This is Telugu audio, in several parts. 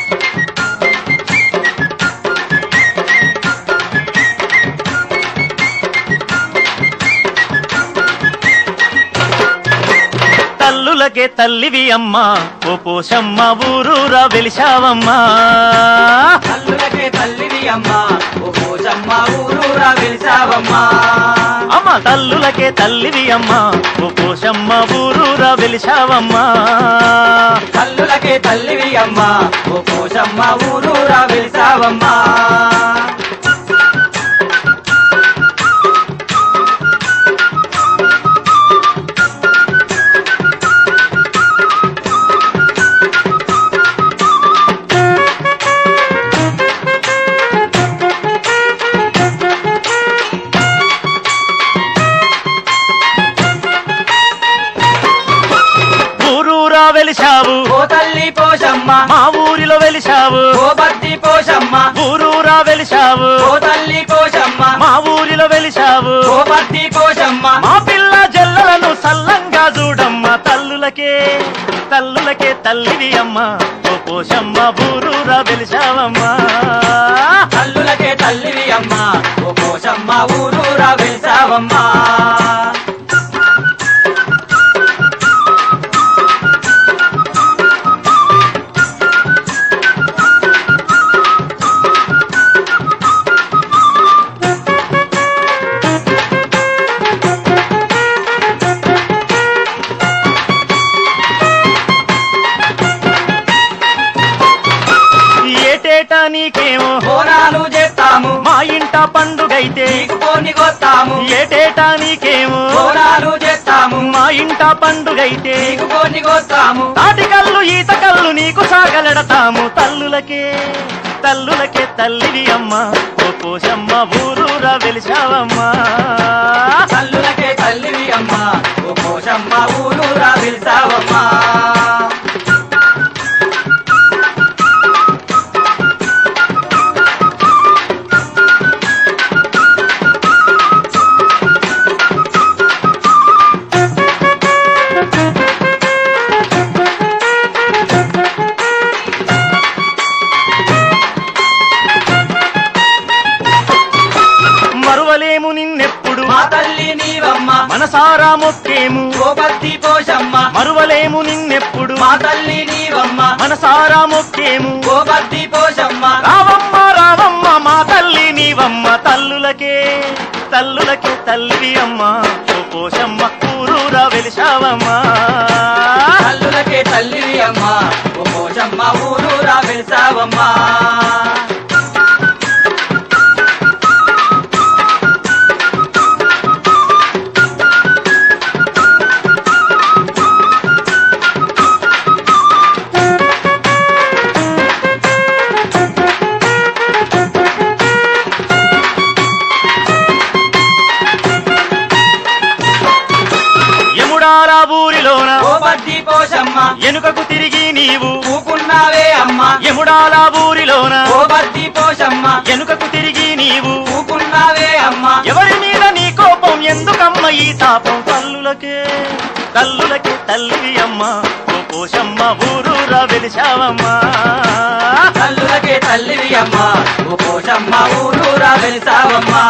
తల్లులకే తల్లివి అమ్మా ఓ పోషమ్మ ఊరూరా వెలిశావమ్మా తల్లులకే తల్లివి అమ్మా ఓ పోచమ్మ ఊరూరా వెలిసావమ్మా అమ్మ తల్లులకే తల్లివి అమ్మా ఓ పోషమ్మ ఊరూరా వెలిశావమ్మా తల్లులకే తల్లివి అమ్మా ఓ పోచమ్మ ఊరూరా వెలిసావమ్మా ఊరూరా వెలిశావు ఓ తల్లి పోషమ్మ మా ఊరిలో వెలిశావు ఓ బద్ది పోషమ్మ ఊరూరా వెలిశావు ఓ తల్లి పోషమ్మ మా ఊరిలో వెలిశావు ఓ బద్ది పోషమ్మ మా పిల్ల జల్లలను సల్లంగా చూడమ్మ తల్లులకే తల్లులకే తల్లివి అమ్మ ఓ పోషమ్మ ఊరూరా వెలిశావమ్మా తల్లులకే తల్లివి అమ్మా ఓ పోషమ్మ ఊరూరా వెలిసావమ్మా ఏటేటా నీకేమో బోనాలు చేస్తాము మా ఇంట పండుగైతే నీకు పోనికొస్తాము ఏటేటా నీకేమో బోనాలు చేస్తాము మా ఇంట పండుగైతే నీకు పోనికొస్తాము తాటికల్లు ఈత కల్లు నీకు సాగలడతాము తల్లులకే తల్లులకే తల్లివి అమ్మ ఓ పోషమ్మ ఊరూరా వెలిశావమ్మా తల్లులకే తల్లివి అమ్మా ఓ పోషమ్మ ఊరూరా వెలిసావమ్మా మరువలేము నిన్నెప్పుడు మా తల్లి నీవమ్మ మనసారా మొక్కేము ఓ బద్ది పోషమ్మ మరువలేము నిన్నెప్పుడు మా తల్లి నీవమ్మ మనసారా మొక్కేము ఓ బద్ది పోషమ్మ రావమ్మ రావమ్మ మా తల్లి నీవమ్మ తల్లులకే తల్లులకే తల్లివి అమ్మ ఓ పోషమ్మ ఊరూరా వెలిశావమ్మా తల్లులకే తల్లివి అమ్మా ఓ పోషమ్మ ఊరూరా వెలిసావమ్మా యముడాల ఊరిలోన ఓ బద్ది పోషమ్మ ఎనుకకు తిరిగి నీవు ఊకున్నావే అమ్మా యముడాల ఊరిలోన ఓ బద్ది పోషమ్మ ఎనుకకు తిరిగి నీవు ఊకున్నావే అమ్మా ఎవరి మీద నీ కోపం ఎందుకమ్మ ఈ తాపం తల్లులకే తల్లులకే తల్లివి అమ్మ ఓ పోషమ్మ ఊరూరా వెలిశావమ్మా తల్లులకే తల్లివి అమ్మా ఓ పోషమ్మ ఊరూరా వెలిసావమ్మా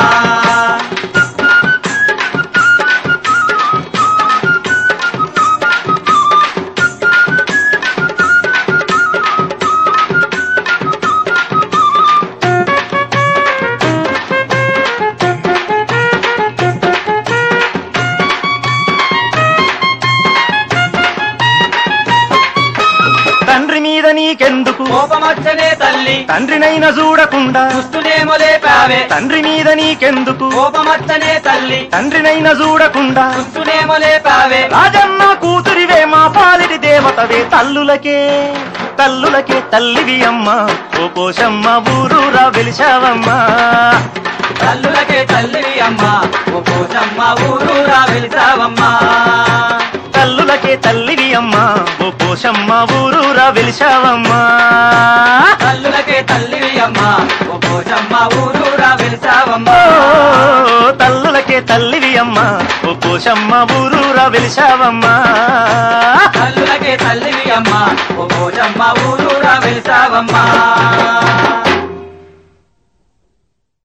తండ్రి మీద నీకెందుకు కోపమచ్చనే తల్లి తండ్రినైనా చూడకుండా దుస్తునేమో లేపావే తండ్రి మీద నీకెందుకు కోపమచ్చనే తల్లి తండ్రినైనా చూడకుండా దుస్తునేమో లేపావే రాజన్న కూతురివే మా పాలిటి దేవతవే తల్లులకే తల్లులకే తల్లివి అమ్మ ఓ పోషమ్మ ఊరూరా వెలిశావమ్మా తల్లులకే తల్లివి అమ్మా ఓ పోషమ్మ ఊరూరా వెలిసావమ్మా తల్లులకే తల్లివి అమ్మ ఓ పోషమ్మ ఊరూరా వెలిశావమ్మా తల్లులకే తల్లివి అమ్మా ఓ పోషమ్మ ఊరూరా వెలిసావమ్మా ఓ తల్లులకే తల్లివి అమ్మ ఓ పోషమ్మ ఊరూరా వెలిశావమ్మా తల్లులకే తల్లివి అమ్మ ఓ పోషమ్మ ఊరూరా వెలిసావమ్మా